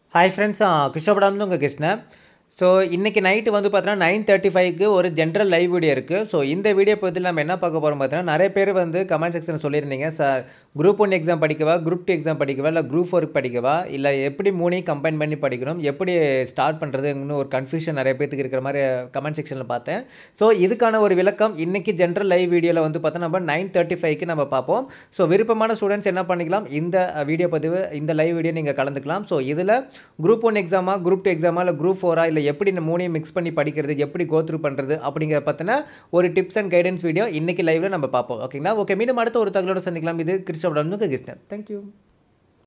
hi friends கிருஷ்ணபடாம்னு உங்கள் Krishnan so இன்றைக்கி night வந்து பார்த்தீங்கன்னா நைன் தேர்ட்டி ஃபைவ்க்கு ஒரு ஜென்ரல் லைவ் வீடியோ இருக்குது ஸோ இந்த வீடியோ பற்றி நம்ம என்ன பார்க்க போகிறோம் பார்த்தீங்கன்னா நிறைய பேர் வந்து கமெண்ட் செக்ஷனில் சொல்லியிருந்தீங்க சார் குரூப் ஒன் எக்ஸாம் படிக்கவா குரூப் டூ எக்ஸாம் படிக்கவா இல்லை குரூப் ஃபோர் படிக்கவா இல்லை எப்படி மூணையும் கம்பைன் பண்ணி படிக்கணும் எப்படி ஸ்டார்ட் பண்ணுறதுன்னு ஒரு கன்ஃபியூஷன் நிறைய பேத்துக்கு இருக்கிற மாதிரி கமெண்ட் செக்ஷனில் பார்த்தேன் ஸோ இதுக்கான ஒரு விளக்கம் இன்றைக்கி ஜென்ரல் லைவ் வீடியோவில் வந்து பார்த்தா நம்ம நைன் தேர்ட்டி ஃபைவ்க்கு நம்ம பார்ப்போம் ஸோ விருப்பமான ஸ்டூடெண்ட்ஸ் என்ன பண்ணிக்கலாம் இந்த வீடியோ பதிவு இந்த லைவ் வீடியோ நீங்கள் கலந்துக்கலாம் ஸோ இதில் குரூப் ஒன் எக்ஸாமா குரூப் டூ எக்ஸாமா இல்லை குரூப் ஃபோரா இல்லை எப்படி இந்த மூணையும் மிக்ஸ் பண்ணி படிக்கிறது எப்படி கோ த்ரூ பண்ணுறது அப்படிங்கிற பற்றின ஒரு டிப்ஸ் அண்ட் கைடன்ஸ் வீடியோ இன்றைக்கி லைவில் நம்ம பார்ப்போம் ஓகேங்களா ஓகே மீண்டும் அடுத்த ஒரு தகவலோட சந்திக்கலாம் இது கிறிஸ்டோட கிருஷ்ணன் தேங்க்யூ